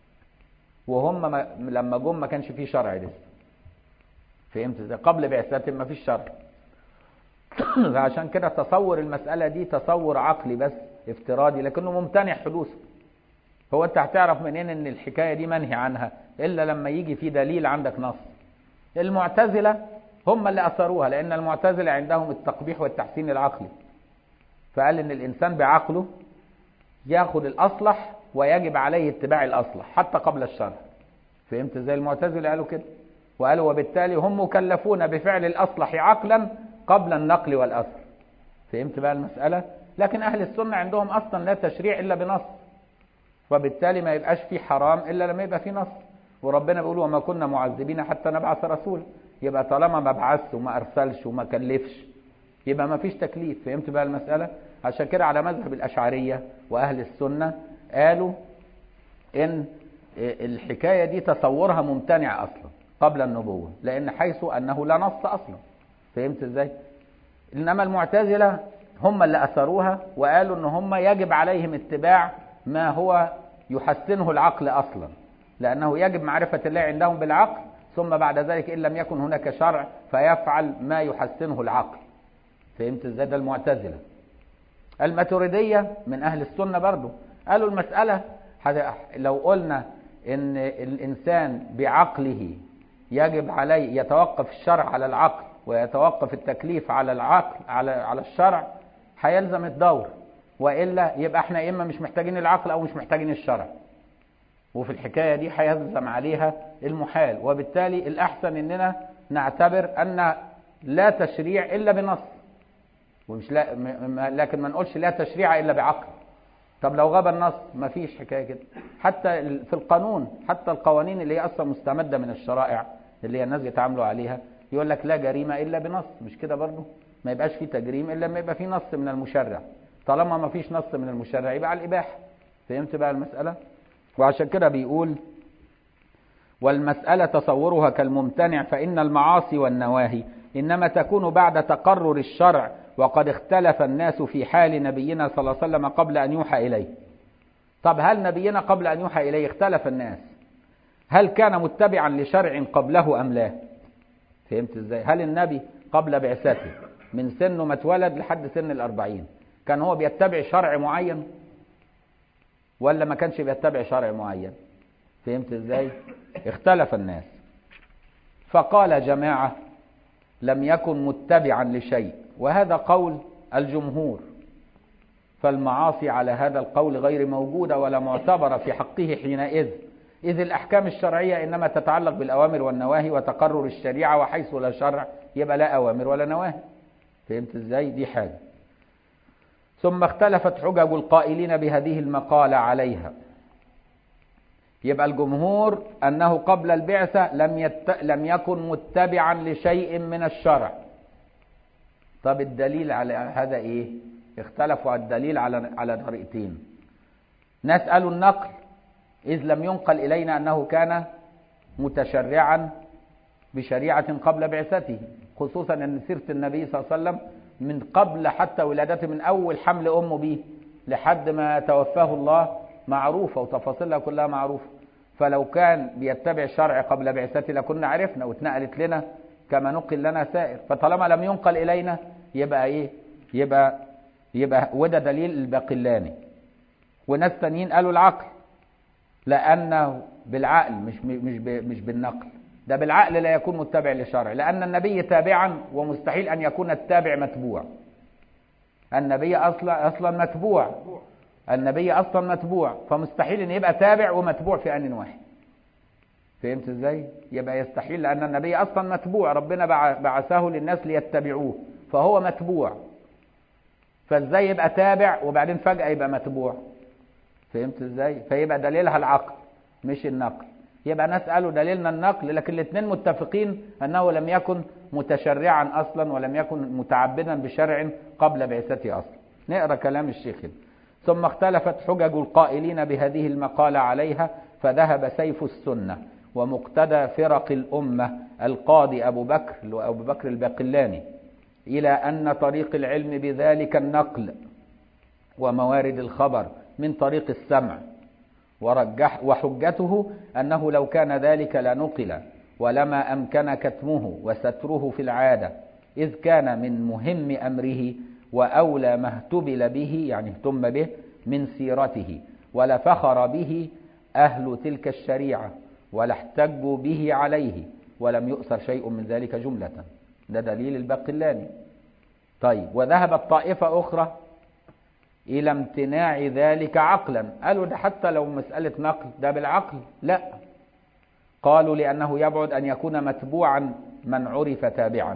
وهم ما لما جم ما كانش في شرع لسه فهمت ازاي قبل بعثتهم ما فيش شرع عشان كده تصور المسألة دي تصور عقلي بس افتراضي لكنه ممتنع حدوثه هو انت هتعرف منين ان الحكاية دي منهي عنها الا لما يجي في دليل عندك نص المعتزلة هم اللي اثروها لان المعتزلة عندهم التقبيح والتحسين العقلي فقال ان الانسان بعقله ياخذ الاصلح ويجب عليه اتباع الاصلح حتى قبل الشرع فهمت زي المعتزله قالوا كده وقالوا وبالتالي هم مكلفون بفعل الاصلح عقلا قبل النقل والاثر فهمت بقى المساله لكن اهل السنه عندهم اصلا لا تشريع الا بنص وبالتالي ما يبقاش في حرام الا لما يبقى في نص وربنا بيقول وما كنا معذبين حتى نبعث رسولا يبقى طالما ما بعثش وما ارسلش وما كلفش يبقى ما فيش تكليف فهمت بقى المسألة عشان كده على مذهب الأشعرية وأهل السنة قالوا إن الحكاية دي تصورها ممتنع أصلا قبل النبوة لأن حيث أنه لا نص أصلا فهمت إزاي إنما المعتزلة هم اللي أثروها وقالوا إن هم يجب عليهم اتباع ما هو يحسنه العقل أصلا لأنه يجب معرفة الله عندهم بالعقل ثم بعد ذلك إن لم يكن هناك شرع فيفعل ما يحسنه العقل فهمت ازاي ده المعتزله الماتريديه من اهل السنه برضو قالوا المساله لو قلنا ان الانسان بعقله يجب عليه يتوقف الشرع على العقل ويتوقف التكليف على العقل على على الشرع هيلزم الدور والا يبقى احنا اما مش محتاجين العقل او مش محتاجين الشرع وفي الحكايه دي هيلزم عليها المحال وبالتالي الاحسن اننا نعتبر ان لا تشريع الا بنص ومش لا م- لكن ما نقولش لا تشريع الا بعقل طب لو غاب النص ما فيش حكايه كده حتى ال- في القانون حتى القوانين اللي هي اصلا مستمده من الشرائع اللي هي الناس يتعاملوا عليها يقول لك لا جريمه الا بنص مش كده برضه ما يبقاش في تجريم الا لما يبقى في نص من المشرع طالما ما فيش نص من المشرع يبقى على الاباحه فهمت بقى المساله وعشان كده بيقول والمسألة تصورها كالممتنع فإن المعاصي والنواهي إنما تكون بعد تقرر الشرع وقد اختلف الناس في حال نبينا صلى الله عليه وسلم قبل أن يوحى إليه طب هل نبينا قبل أن يوحى إليه اختلف الناس هل كان متبعا لشرع قبله أم لا فهمت ازاي هل النبي قبل بعثته من سنه ما اتولد لحد سن الأربعين كان هو بيتبع شرع معين ولا ما كانش بيتبع شرع معين فهمت ازاي اختلف الناس فقال جماعة لم يكن متبعا لشيء وهذا قول الجمهور فالمعاصي على هذا القول غير موجودة ولا معتبرة في حقه حينئذ إذ الأحكام الشرعية إنما تتعلق بالأوامر والنواهي وتقرر الشريعة وحيث لا شرع يبقى لا أوامر ولا نواهي فهمت إزاي دي حاجة ثم اختلفت حجج القائلين بهذه المقالة عليها يبقى الجمهور أنه قبل البعثة لم, يت... لم يكن متبعا لشيء من الشرع طب الدليل على هذا إيه اختلفوا على الدليل على على طريقتين نسأل النقل إذ لم ينقل إلينا أنه كان متشرعا بشريعة قبل بعثته خصوصا أن سيرة النبي صلى الله عليه وسلم من قبل حتى ولادته من أول حمل أمه به لحد ما توفاه الله معروفة وتفاصيلها كلها معروفة فلو كان بيتبع الشرع قبل بعثته لكنا عرفنا واتنقلت لنا كما نقل لنا سائر فطالما لم ينقل إلينا يبقى إيه يبقى يبقى وده دليل الباقلاني وناس تانيين قالوا العقل لأنه بالعقل مش مش مش بالنقل ده بالعقل لا يكون متبع للشرع لأن النبي تابعا ومستحيل أن يكون التابع متبوع النبي أصلا أصلا متبوع النبي أصلا متبوع فمستحيل أن يبقى تابع ومتبوع في آن واحد فهمت ازاي؟ يبقى يستحيل لأن النبي أصلا متبوع ربنا بعثه للناس ليتبعوه فهو متبوع فازاي يبقى تابع وبعدين فجأة يبقى متبوع فهمت ازاي؟ فيبقى دليلها العقل مش النقل يبقى ناس قالوا دليلنا النقل لكن الاثنين متفقين انه لم يكن متشرعا اصلا ولم يكن متعبدا بشرع قبل بعثته اصلا نقرا كلام الشيخ ثم اختلفت حجج القائلين بهذه المقالة عليها فذهب سيف السنة ومقتدى فرق الأمة القاضي أبو بكر أبو بكر الباقلاني إلى أن طريق العلم بذلك النقل وموارد الخبر من طريق السمع ورجح وحجته أنه لو كان ذلك لنقل ولما أمكن كتمه وستره في العادة إذ كان من مهم أمره وأولى ما اهتبل به يعني اهتم به من سيرته ولفخر به أهل تلك الشريعة ولا احتجوا به عليه ولم يؤثر شيء من ذلك جملة ده دليل الباقلاني طيب وذهبت طائفة أخرى إلى امتناع ذلك عقلا قالوا ده حتى لو مسألة نقل ده بالعقل لا قالوا لأنه يبعد أن يكون متبوعا من عرف تابعا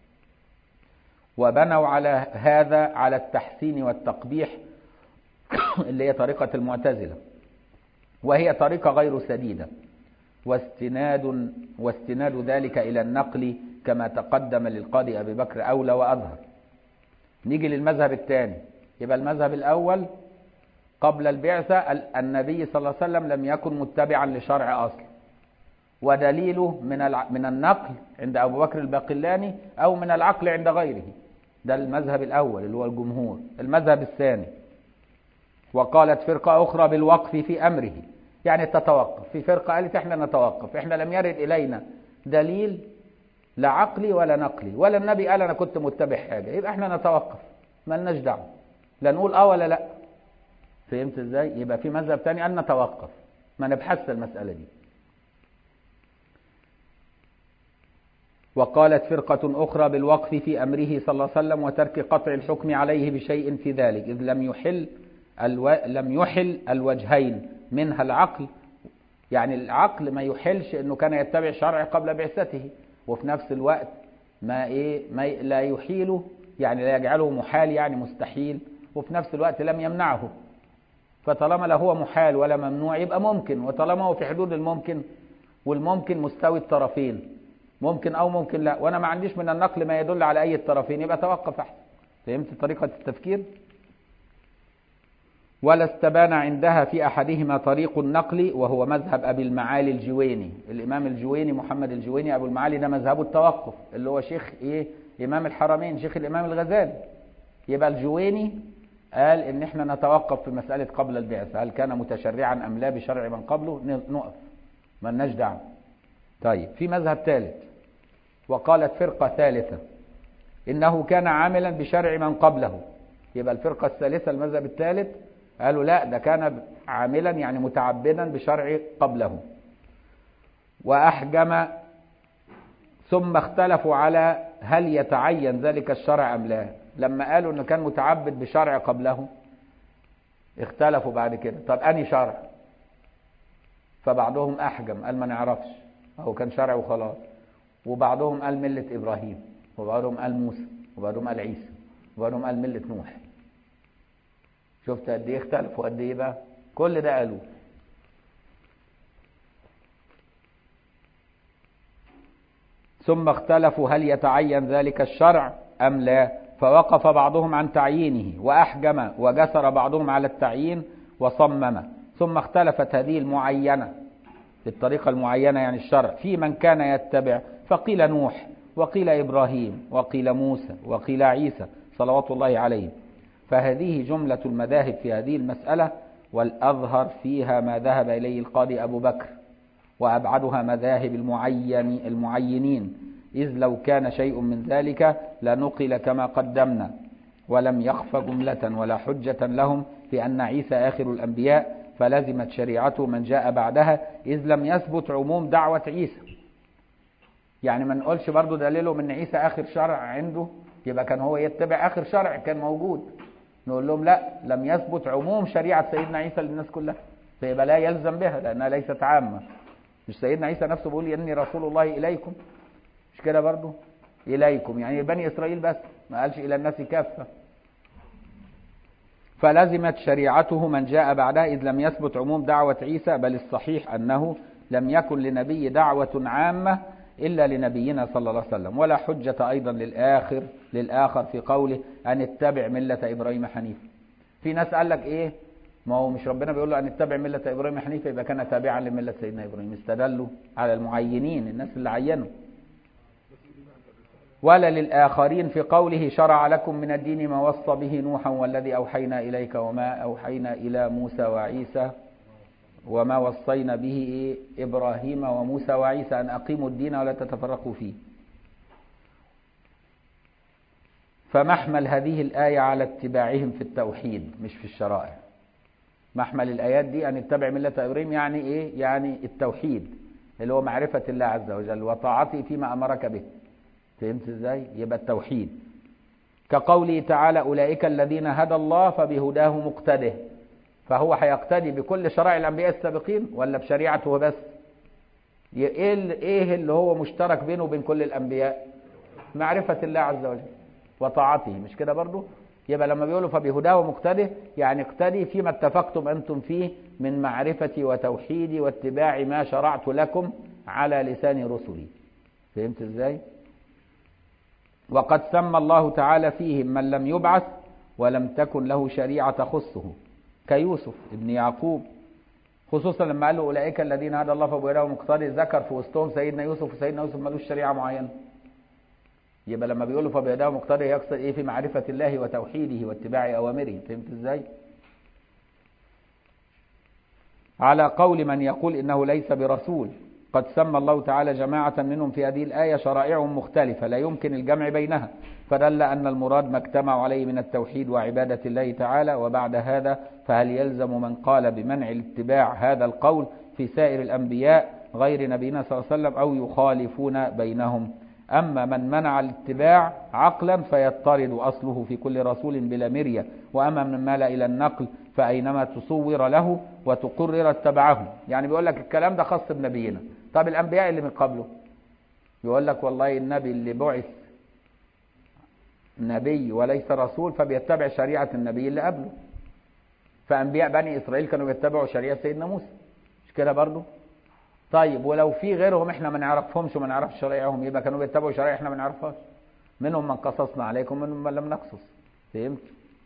وبنوا على هذا على التحسين والتقبيح اللي هي طريقة المعتزلة وهي طريقة غير سديدة واستناد واستناد ذلك إلى النقل كما تقدم للقاضي أبي بكر أولى وأظهر نيجي للمذهب الثاني يبقى المذهب الأول قبل البعثة النبي صلى الله عليه وسلم لم يكن متبعا لشرع أصل ودليله من من النقل عند أبو بكر الباقلاني أو من العقل عند غيره ده المذهب الأول اللي هو الجمهور المذهب الثاني وقالت فرقة أخرى بالوقف في أمره يعني تتوقف في فرقة قالت احنا نتوقف احنا لم يرد إلينا دليل لا عقلي ولا نقلي ولا النبي قال أنا كنت متبع حاجة يبقى احنا نتوقف ملناش دعوة لا نقول اه ولا لا فهمت ازاي يبقى في مذهب تاني أن نتوقف ما نبحث المسألة دي وقالت فرقة أخرى بالوقف في أمره صلى الله عليه وسلم وترك قطع الحكم عليه بشيء في ذلك إذ لم يحل الو... لم يحل الوجهين منها العقل يعني العقل ما يحلش انه كان يتبع الشرع قبل بعثته وفي نفس الوقت ما ايه ما ي... لا يحيله يعني لا يجعله محال يعني مستحيل وفي نفس الوقت لم يمنعه فطالما لا هو محال ولا ممنوع يبقى ممكن وطالما هو في حدود الممكن والممكن مستوي الطرفين ممكن او ممكن لا وانا ما عنديش من النقل ما يدل على اي الطرفين يبقى توقف احسن فهمت طريقة التفكير ولا استبان عندها في احدهما طريق النقل وهو مذهب ابي المعالي الجويني الامام الجويني محمد الجويني ابو المعالي ده مذهبه التوقف اللي هو شيخ ايه امام الحرمين شيخ الامام الغزالي يبقى الجويني قال ان احنا نتوقف في مسألة قبل البعثة هل كان متشرعا ام لا بشرع من قبله نقف ملناش دعوه طيب في مذهب ثالث وقالت فرقة ثالثة إنه كان عاملا بشرع من قبله يبقى الفرقة الثالثة المذهب الثالث قالوا لا ده كان عاملا يعني متعبدا بشرع قبله وأحجم ثم اختلفوا على هل يتعين ذلك الشرع أم لا لما قالوا أنه كان متعبد بشرع قبله اختلفوا بعد كده طب أني شرع فبعضهم أحجم قال ما نعرفش هو كان شرع وخلاص وبعضهم قال ملة إبراهيم وبعضهم قال موسى وبعضهم قال عيسى وبعضهم قال ملة نوح شفت قد ايه اختلفوا قد ايه بقى كل ده قالوه ثم اختلفوا هل يتعين ذلك الشرع أم لا فوقف بعضهم عن تعيينه وأحجم وجسر بعضهم على التعيين وصمم ثم اختلفت هذه المعينة بالطريقة المعينة يعني الشرع في من كان يتبع فقيل نوح وقيل إبراهيم وقيل موسى وقيل عيسى صلوات الله عليه فهذه جملة المذاهب في هذه المسألة والأظهر فيها ما ذهب إليه القاضي أبو بكر وأبعدها مذاهب المعين المعينين إذ لو كان شيء من ذلك لنقل كما قدمنا ولم يخف جملة ولا حجة لهم في أن عيسى آخر الأنبياء فلزمت شريعته من جاء بعدها إذ لم يثبت عموم دعوة عيسى يعني ما نقولش برضو دليله من عيسى آخر شرع عنده يبقى كان هو يتبع آخر شرع كان موجود نقول لهم لا لم يثبت عموم شريعة سيدنا عيسى للناس كلها فيبقى لا يلزم بها لأنها ليست عامة مش سيدنا عيسى نفسه بيقول إني رسول الله إليكم مش كده برضو إليكم يعني بني إسرائيل بس ما قالش إلى الناس كافة فلزمت شريعته من جاء بعدها إذ لم يثبت عموم دعوة عيسى بل الصحيح أنه لم يكن لنبي دعوة عامة إلا لنبينا صلى الله عليه وسلم ولا حجة أيضا للآخر للآخر في قوله أن اتبع ملة إبراهيم حنيفا في ناس قال لك إيه ما هو مش ربنا بيقول له أن اتبع ملة إبراهيم حنيفا يبقى كان تابعا لملة سيدنا إبراهيم استدلوا على المعينين الناس اللي عينوا ولا للآخرين في قوله شرع لكم من الدين ما وصى به نوحا والذي أوحينا إليك وما أوحينا إلى موسى وعيسى وما وصينا به إبراهيم وموسى وعيسى أن أقيموا الدين ولا تتفرقوا فيه فمحمل هذه الآية على اتباعهم في التوحيد مش في الشرائع محمل الآيات دي أن اتبع ملة إبراهيم يعني إيه؟ يعني التوحيد اللي هو معرفة الله عز وجل وطاعته فيما أمرك به فهمت ازاي يبقى التوحيد كقوله تعالى أولئك الذين هدى الله فبهداه مقتده فهو هيقتدي بكل شرائع الأنبياء السابقين ولا بشريعته بس ايه اللي هو مشترك بينه وبين كل الأنبياء معرفة الله عز وجل وطاعته مش كده برضو يبقى لما بيقولوا فبهداه مقتده يعني اقتدي فيما اتفقتم أنتم فيه من معرفتي وتوحيدي واتباع ما شرعت لكم على لسان رسلي فهمت ازاي وقد سمى الله تعالى فيهم من لم يبعث ولم تكن له شريعة تخصه كيوسف ابن يعقوب خصوصا لما قال له أولئك الذين هدى الله فبهداه مقتدي ذكر في وسطهم سيدنا يوسف وسيدنا يوسف ملوش شريعة معينة يبقى لما بيقول له فبهداه مقتدي يقصد ايه في معرفة الله وتوحيده واتباع أوامره فهمت ازاي على قول من يقول إنه ليس برسول قد سمى الله تعالى جماعة منهم في هذه الآية شرائعهم مختلفة لا يمكن الجمع بينها فدل أن المراد ما اجتمعوا عليه من التوحيد وعبادة الله تعالى وبعد هذا فهل يلزم من قال بمنع الاتباع هذا القول في سائر الأنبياء غير نبينا صلى الله عليه وسلم أو يخالفون بينهم أما من منع الاتباع عقلا فيضطرد أصله في كل رسول بلا مرية وأما من مال إلى النقل فأينما تصور له وتقرر اتبعه يعني بيقول لك الكلام ده خاص بنبينا طب الأنبياء اللي من قبله يقول لك والله النبي اللي بعث نبي وليس رسول فبيتبع شريعة النبي اللي قبله فأنبياء بني إسرائيل كانوا بيتبعوا شريعة سيدنا موسى مش كده برضه طيب ولو في غيرهم احنا ما نعرفهمش وما نعرفش شرائعهم يبقى كانوا بيتبعوا شرائع احنا ما نعرفهاش منهم من قصصنا عليكم ومنهم من لم نقصص فهمت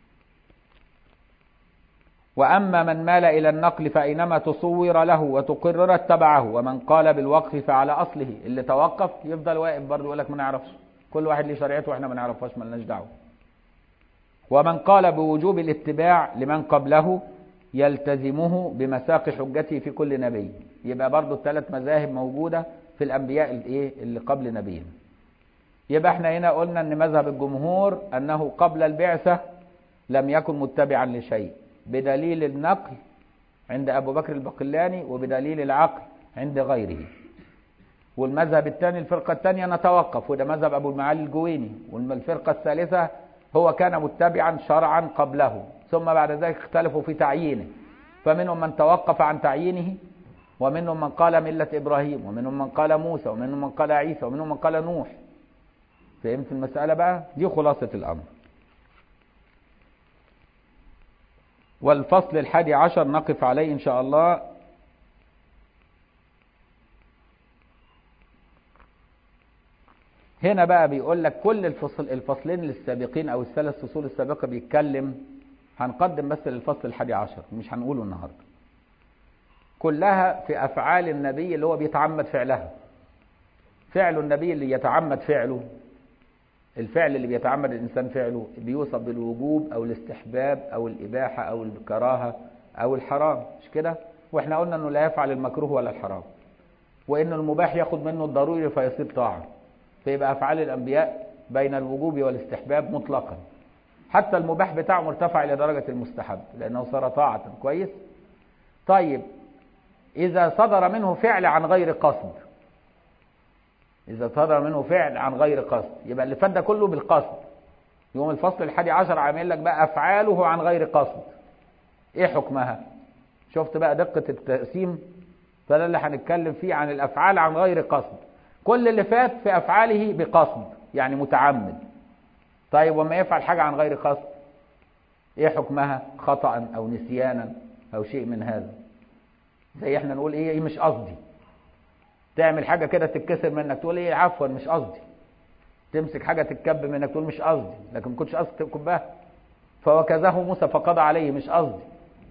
وأما من مال إلى النقل فأينما تصور له وتقرر اتبعه ومن قال بالوقف فعلى أصله اللي توقف يفضل واقف برضه يقول لك ما نعرفش كل واحد ليه شريعته واحنا ما نعرفهاش مالناش دعوه ومن قال بوجوب الاتباع لمن قبله يلتزمه بمساق حجته في كل نبي يبقى برضو الثلاث مذاهب موجودة في الأنبياء الايه اللي قبل نبينا يبقى احنا هنا قلنا ان مذهب الجمهور انه قبل البعثة لم يكن متبعا لشيء بدليل النقل عند ابو بكر البقلاني وبدليل العقل عند غيره والمذهب الثاني الفرقة الثانية نتوقف وده مذهب ابو المعالي الجويني والفرقة الثالثة هو كان متبعا شرعا قبله ثم بعد ذلك اختلفوا في تعيينه فمنهم من توقف عن تعيينه ومنهم من قال ملة إبراهيم ومنهم من قال موسى ومنهم من قال عيسى ومنهم من قال نوح فهمت المسألة بقى دي خلاصة الأمر والفصل الحادي عشر نقف عليه إن شاء الله هنا بقى بيقول لك كل الفصل الفصلين السابقين او الثلاث فصول السابقه بيتكلم هنقدم بس للفصل الحادي عشر مش هنقوله النهارده كلها في افعال النبي اللي هو بيتعمد فعلها فعل النبي اللي يتعمد فعله الفعل اللي بيتعمد الانسان فعله بيوصف بالوجوب او الاستحباب او الاباحه او الكراهه او الحرام مش كده واحنا قلنا انه لا يفعل المكروه ولا الحرام وان المباح ياخد منه الضروري فيصير طاعه فيبقى أفعال الأنبياء بين الوجوب والاستحباب مطلقا حتى المباح بتاعه مرتفع إلى درجة المستحب لأنه صار طاعة كويس طيب إذا صدر منه فعل عن غير قصد إذا صدر منه فعل عن غير قصد يبقى اللي فات ده كله بالقصد يوم الفصل الحادي عشر عامل لك بقى أفعاله عن غير قصد إيه حكمها شفت بقى دقة التقسيم فده اللي هنتكلم فيه عن الأفعال عن غير قصد كل اللي فات في أفعاله بقصد يعني متعمد طيب وما يفعل حاجة عن غير قصد ايه حكمها خطأ او نسيانا او شيء من هذا زي احنا نقول ايه, إيه مش قصدي تعمل حاجة كده تتكسر منك تقول ايه عفوا مش قصدي تمسك حاجة تتكب منك تقول مش قصدي لكن ما كنتش قصدي تكبها فوكزه موسى فقضى عليه مش قصدي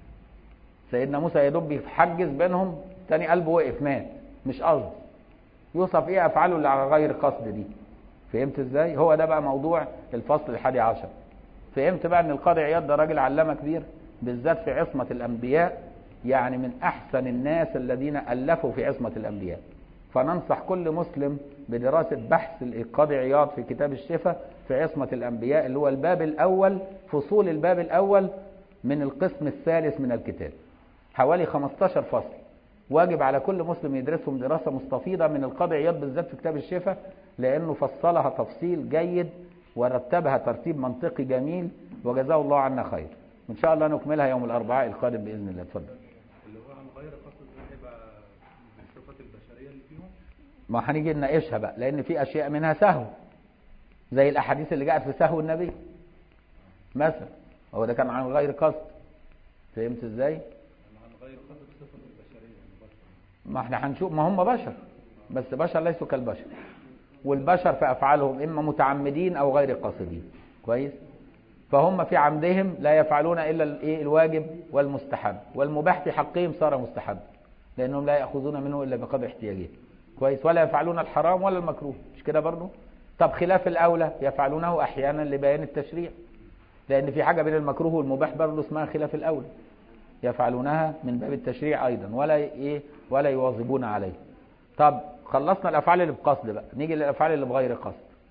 سيدنا موسى يا دوب بيحجز بينهم تاني قلبه وقف مات مش قصدي يوصف ايه افعاله اللي على غير قصد دي فهمت ازاي هو ده بقى موضوع الفصل الحادي عشر فهمت بقى ان القاضي عياض ده راجل علامه كبير بالذات في عصمه الانبياء يعني من احسن الناس الذين الفوا في عصمه الانبياء فننصح كل مسلم بدراسه بحث القاضي عياض في كتاب الشفاء في عصمه الانبياء اللي هو الباب الاول فصول الباب الاول من القسم الثالث من الكتاب حوالي 15 فصل واجب على كل مسلم يدرسهم دراسة مستفيضة من القاضي عياض بالذات في كتاب الشفاء لأنه فصلها تفصيل جيد ورتبها ترتيب منطقي جميل وجزاه الله عنا خير إن شاء الله نكملها يوم الأربعاء القادم بإذن الله اتفضل اللي هو عن غير قصد ده هيبقى بالصفات البشريه اللي فيهم ما هنيجي نناقشها بقى لأن في أشياء منها سهو زي الأحاديث اللي جاءت في سهو النبي مثلا هو ده كان عن غير قصد فهمت ازاي؟ عن غير قصد صفه البشريه البشر ما احنا هنشوف ما هم بشر بس بشر ليسوا كالبشر والبشر في افعالهم اما متعمدين او غير قاصدين كويس فهم في عمدهم لا يفعلون الا الايه الواجب والمستحب والمباح في حقهم صار مستحب لانهم لا ياخذون منه الا بقدر احتياجهم كويس ولا يفعلون الحرام ولا المكروه مش كده برضه طب خلاف الاولى يفعلونه احيانا لبيان التشريع لان في حاجه بين المكروه والمباح برضه اسمها خلاف الاولى يفعلونها من باب التشريع ايضا ولا ايه ولا يواظبون عليه طب خلصنا الافعال اللي بقصد بقى نيجي للافعال اللي بغير قصد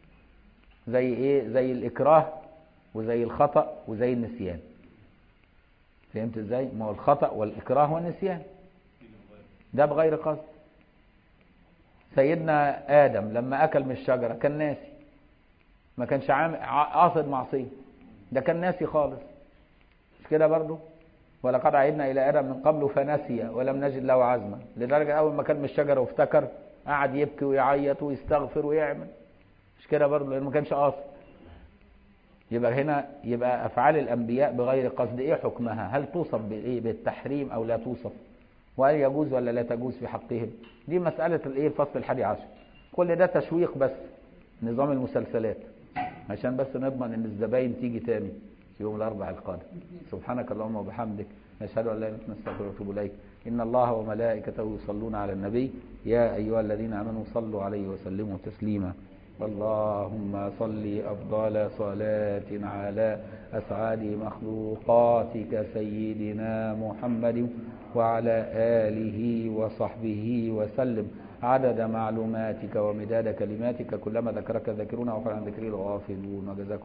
زي ايه زي الاكراه وزي الخطا وزي النسيان فهمت ازاي ما هو الخطا والاكراه والنسيان ده بغير قصد سيدنا آدم لما أكل من الشجرة كان ناسي ما كانش عامل قاصد معصية ده كان ناسي خالص مش كده برضه ولقد عهدنا إلى آدم من قبل فنسي ولم نجد له عزما لدرجة أول ما كان من الشجرة وافتكر قعد يبكي ويعيط ويستغفر ويعمل مش كده برضه لأنه ما كانش قاصد يبقى هنا يبقى أفعال الأنبياء بغير قصد إيه حكمها هل توصف بإيه بالتحريم أو لا توصف وهل يجوز ولا لا تجوز في حقهم دي مسألة الإيه الفصل الحادي عشر كل ده تشويق بس نظام المسلسلات عشان بس نضمن ان الزباين تيجي تاني في يوم الاربعاء القادم سبحانك اللهم وبحمدك نشهد ان لا اله الا انت نستغفرك ونتوب اليك ان الله وملائكته يصلون على النبي يا ايها الذين امنوا صلوا عليه وسلموا تسليما اللهم صل افضل صلاه على اسعد مخلوقاتك سيدنا محمد وعلى اله وصحبه وسلم عدد معلوماتك ومداد كلماتك كلما ذكرك ذاكرون وقال عن ذكري الغافلون وجزاكم